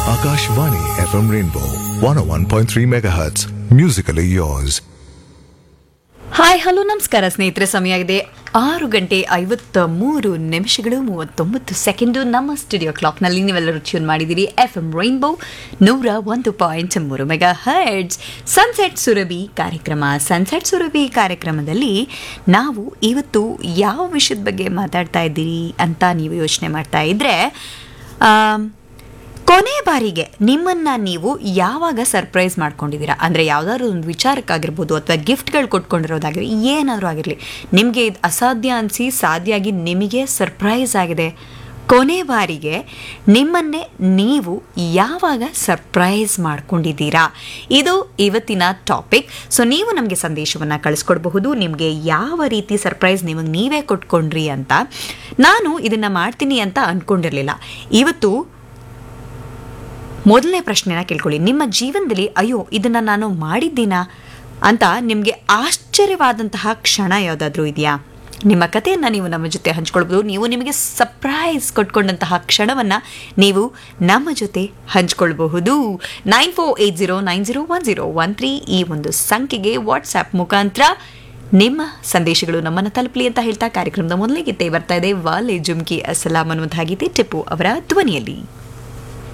Akashvani FM Rainbow 101.3 MHz. Musically yours. Hi hello ನಮಸ್ಕಾರ ಸ್ನೇಹಿತರೆ ಸಮಯ ಆಗಿದೆ ಆರು ಗಂಟೆ ಐವತ್ತ ಮೂರು ನಿಮಿಷಗಳು ಮೂವತ್ತೊಂಬತ್ತು ಸೆಕೆಂಡು ನಮ್ಮ ಸ್ಟುಡಿಯೋ ಕ್ಲಾಕ್ನಲ್ಲಿ ನೀವೆಲ್ಲರೂ ಟ್ಯೂನ್ ಮಾಡಿದ್ದೀರಿ ಎಫ್ ಎಂ ರೈನ್ಬೋ ನೂರ ಒಂದು ಪಾಯಿಂಟ್ ಮೂರು ಮೆಗಾ ಹರ್ಡ್ಸ್ ಸನ್ಸೆಟ್ ಸುರಭಿ ಕಾರ್ಯಕ್ರಮ ಸನ್ಸೆಟ್ ಸುರಭಿ ಕಾರ್ಯಕ್ರಮದಲ್ಲಿ ನಾವು ಇವತ್ತು ಯಾವ ವಿಷಯದ ಬಗ್ಗೆ ಮಾತಾಡ್ತಾ ಇದ್ದೀರಿ ಅಂತ ನೀವು ಯೋಚನೆ ಮಾಡ್ತಾ ಇದ್ರೆ ಆಮ್, ಕೊನೆ ಬಾರಿಗೆ ನಿಮ್ಮನ್ನ ನೀವು ಯಾವಾಗ ಸರ್ಪ್ರೈಸ್ ಮಾಡ್ಕೊಂಡಿದ್ದೀರಾ ಅಂದರೆ ಯಾವುದಾದ್ರು ಒಂದು ವಿಚಾರಕ್ಕಾಗಿರ್ಬೋದು ಅಥವಾ ಗಿಫ್ಟ್ಗಳು ಕೊಟ್ಕೊಂಡಿರೋದಾಗಿರಲಿ ಏನಾದರೂ ಆಗಿರಲಿ ನಿಮಗೆ ಇದು ಅಸಾಧ್ಯ ಅನಿಸಿ ಸಾಧ್ಯ ಆಗಿ ನಿಮಗೆ ಸರ್ಪ್ರೈಸ್ ಆಗಿದೆ ಕೊನೆ ಬಾರಿಗೆ ನಿಮ್ಮನ್ನೇ ನೀವು ಯಾವಾಗ ಸರ್ಪ್ರೈಸ್ ಮಾಡ್ಕೊಂಡಿದ್ದೀರಾ ಇದು ಇವತ್ತಿನ ಟಾಪಿಕ್ ಸೊ ನೀವು ನಮಗೆ ಸಂದೇಶವನ್ನು ಕಳಿಸ್ಕೊಡ್ಬಹುದು ನಿಮಗೆ ಯಾವ ರೀತಿ ಸರ್ಪ್ರೈಸ್ ನಿಮಗೆ ನೀವೇ ಕೊಟ್ಕೊಂಡ್ರಿ ಅಂತ ನಾನು ಇದನ್ನು ಮಾಡ್ತೀನಿ ಅಂತ ಅಂದ್ಕೊಂಡಿರಲಿಲ್ಲ ಇವತ್ತು ಮೊದಲನೇ ಪ್ರಶ್ನೆನ ಕೇಳ್ಕೊಳ್ಳಿ ನಿಮ್ಮ ಜೀವನದಲ್ಲಿ ಅಯ್ಯೋ ಇದನ್ನು ನಾನು ಮಾಡಿದ್ದೀನಾ ಅಂತ ನಿಮಗೆ ಆಶ್ಚರ್ಯವಾದಂತಹ ಕ್ಷಣ ಯಾವುದಾದ್ರೂ ಇದೆಯಾ ನಿಮ್ಮ ಕಥೆಯನ್ನು ನೀವು ನಮ್ಮ ಜೊತೆ ಹಂಚ್ಕೊಳ್ಬೋದು ನೀವು ನಿಮಗೆ ಸರ್ಪ್ರೈಸ್ ಕೊಟ್ಕೊಂಡಂತಹ ಕ್ಷಣವನ್ನು ನೀವು ನಮ್ಮ ಜೊತೆ ಹಂಚ್ಕೊಳ್ಬಹುದು nine four eight zero nine zero one zero one three ಈ ಒಂದು ಸಂಖ್ಯೆಗೆ ವಾಟ್ಸ್ಆ್ಯಪ್ ಮುಖಾಂತರ ನಿಮ್ಮ ಸಂದೇಶಗಳು ನಮ್ಮನ್ನು ತಲುಪಲಿ ಅಂತ ಹೇಳ್ತಾ ಕಾರ್ಯಕ್ರಮದ ಮೊದಲೇ ಗೀತೆ ಬರ್ತಾ ಇದೆ ವಾಲೆ ಜುಮ್ಕಿ ಅಸಲಾಂ ಅನ್ನುವಂತಹ ಗೀತೆ ಟಿಪ್ಪು ಅವರ ಧ್ವನಿಯಲ್ಲಿ